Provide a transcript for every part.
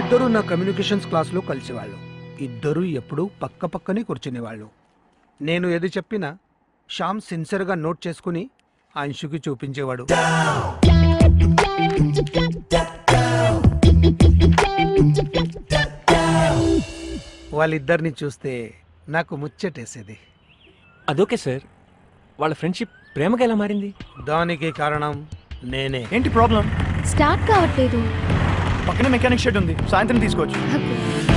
వాళ్ళిద్దరూ నా కమ్యూనికేషన్స్ క్లాస్లో కలిసేవాళ్ళు ఇద్దరూ ఎప్పుడూ పక్క పక్కనే కూర్చునేవాళ్ళు నేను ఏది చెప్పినా శ్యామ్ సిన్సియర్గా నోట్ చేసుకుని అంశుకి చూపించేవాడు వాళ్ళిద్దరిని చూస్తే నాకు ముచ్చటేసేది అదోకే సార్ వాళ్ళ ఫ్రెండ్షిప్ ప్రేమగా ఎలా మారింది దానికి కారణం నేనే ఏంటి ప్రాబ్లం స్టార్ట్ కావట్లేదు పక్కనే మెకానిక్ షెడ్ ఉంది సాయంత్రం తీసుకోవచ్చు okay.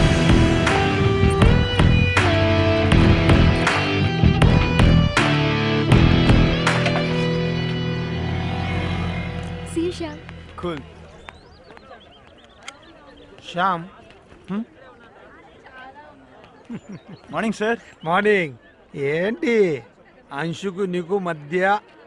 See you, Shyam. Cool Shyam morning sir morning ఏంటి అంశుకు నీకు మధ్య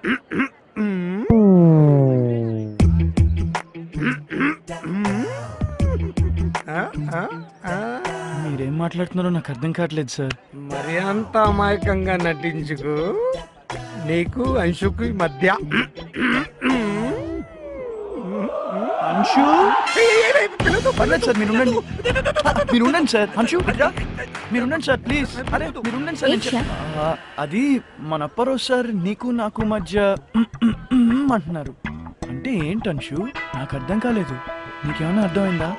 ఆ, ఆ, ఆ. మీరేం మాట్లాడుతున్నారో నాకు అర్థం కావట్లేదు సార్ మరి అంత అమాయకంగా నటించుకు నీకు అంశుకు మధ్య అంశు పర్లేదు సార్ మీరు ఉండండి మీరు ఉండండి సార్ అంశు ఇట్రా. మీరు ఉండండి సార్ ప్లీజ్ అరే మీరు ఉండండి సార్ నేను ఏంటి చెప్- ఆ, అది మన అప్పారావు సార్ నీకు నాకు మధ్య అంటున్నారు అంటే ఏంటి అంశు నాకు అర్థం కాలేదు నీకేమైనా అర్థమైందా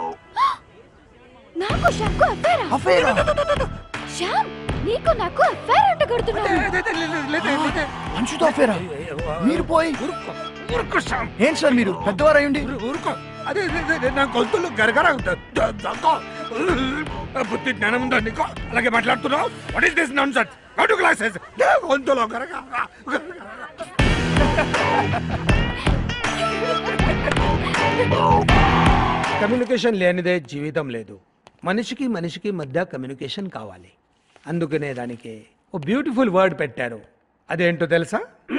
నాకు శ్యామ్కు అఫేరా శ్యామ్ నీకు నాకు అఫేర్ అంట కొడుతున్నావు అంశుతో అఫేరా మీరు పోయి ఊరుకో, ఊరుకో శ్యామ్. ఏంటి సార్ మీరు పెద్దవారు అయ్యండి ఊరు- ఊరుకో అదే అదే, అదే, నా గొంతులు గరగర బుద్ధి జ్ఞానం ఉందా నీకు అలాగే మాట్లాడుతున్నావు what is this nonsense గౌ క్లాసెస్ గొంతులో గరగ కమ్యూనికేషన్ లేనిదే జీవితం లేదు మనిషికి మనిషికి మధ్య కమ్యూనికేషన్ కావాలి అందుకనే దానికి ఓ బ్యూటిఫుల్ వర్డ్ పెట్టారు అదేంటో తెలుసా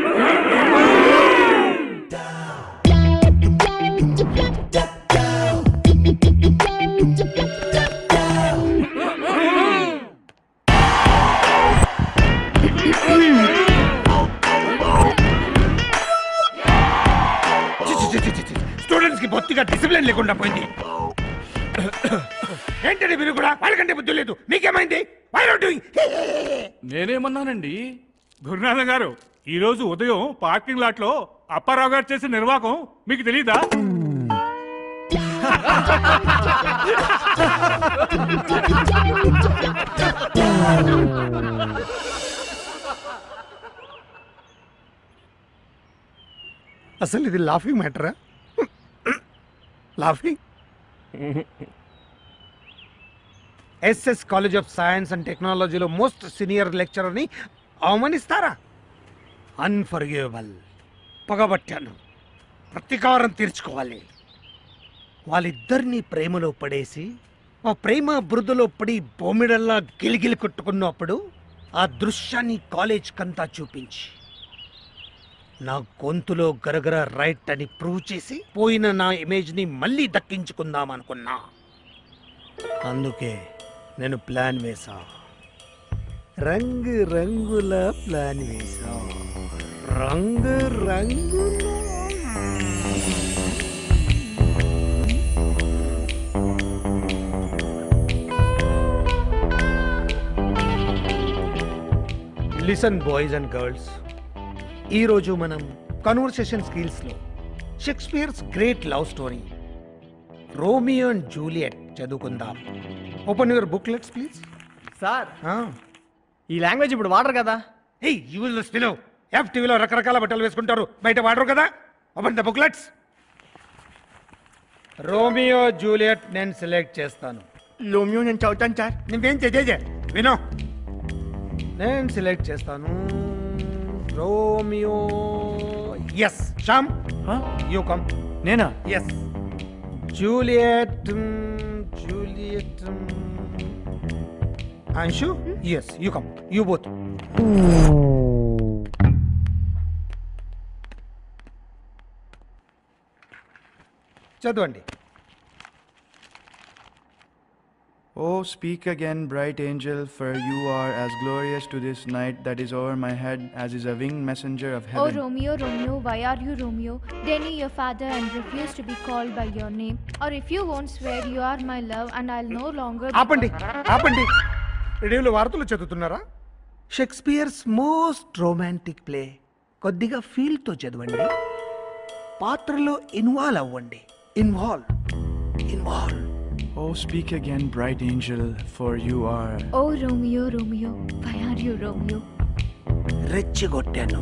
స్టూడెంట్స్ కి బొత్తిగా డిసిప్లిన్ లేకుండా పోయింది ఏంటండి మీరు కూడా వాళ్ళకంటే బుద్ధి లేదు మీకేమైంది Why not doing? నేనేమన్నానండి గురునాథం గారు ఈ రోజు ఉదయం పార్కింగ్ లాట్ లో అప్పారావు గారు చేసిన నిర్వాహకం మీకు తెలీదా అసలు ఇది లాఫింగ్ మ్యాటరా laughing SS college of science and టెక్నాలజీలో మోస్ట్ సీనియర్ లెక్చరర్ని అవమానిస్తారా అన్ఫర్గివబుల్ పగబట్టాను ప్రతీకారం తీర్చుకోవాలి వాళ్ళిద్దరినీ ప్రేమలో పడేసి ఆ ప్రేమ బురదలో పడి బొమ్మిడల్లా గిలిగిలి కొట్టుకున్నప్పుడు ఆ దృశ్యాన్ని కాలేజ్ కంతా చూపించి నా గొంతులో గరగర రైట్ అని ప్రూవ్ చేసి పోయిన నా ఇమేజ్ని మళ్ళీ దక్కించుకుందాం అనుకున్నా అందుకే నేను ప్లాన్ వేసా రంగు రంగుల ప్లాన్ వేసా రంగు రంగుల లిసన్ బాయ్స్ అండ్ గర్ల్స్ ఈరోజు మనం కన్వర్సేషన్ స్కిల్స్లో Shakespeare's great love story Romeo and Juliet చదువుకుందాం open your booklets please sir ఈ లాంగ్వేజ్ ఇప్పుడు వాడరు కదా ఏయ్ యూజ్లెస్ ఫిలో ఎఫ్ టీవీలో రకరకాల బట్టలు వేసుకుంటారు బయట వాడరు కదా open the booklets Romeo Juliet నేను సెలెక్ట్ చేస్తాను లోమియో నేను చదువుతాను సార్ నువ్వేం చేజే వినో నేను సెలెక్ట్ చేస్తాను రోమియో ఎస్ శ్యామ్ ఆ? యూ కమ్ నేనా yes Juliet Juliet Anshu yes you come you both చదవండి Oh, speak again, bright angel, for you are as glorious to this night that is over my head as is a winged messenger of Oh, heaven. Romeo, Romeo, why are you Romeo? Deny your father and refuse to be called by your name. Or if you won't swear you are my love and I'll no longer be ఆపండి ఆపండి రేడియోలో వార్తలు చదువుతున్నారా Shakespeare's most romantic play కొద్దిగా ఫీల్తో చదవండి పాత్రలో involve అవ్వండి involve involve Oh, speak again, bright angel, for you are. Oh, Romeo, Romeo, why are you Romeo? రెచ్చగొట్టాను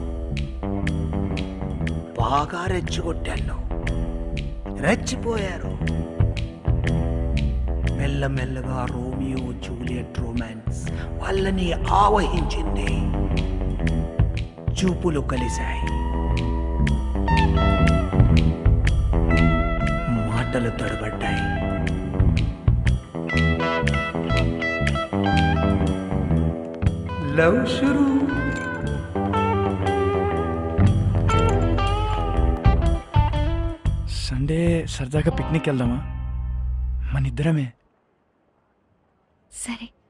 బాగా రెచ్చగొట్టాను రెచ్చిపోయారు మెల్లమెల్లగా రోమియో జూలియట్ రొమాన్స్ వాళ్ళని ఆవహించింది చూపులు కలిశాయి మాటలు తడబడ్డాయి లవ్ షురూ సండే సరదాగా పిక్నిక్ వెళ్దామా మన ఇద్దరమే సరే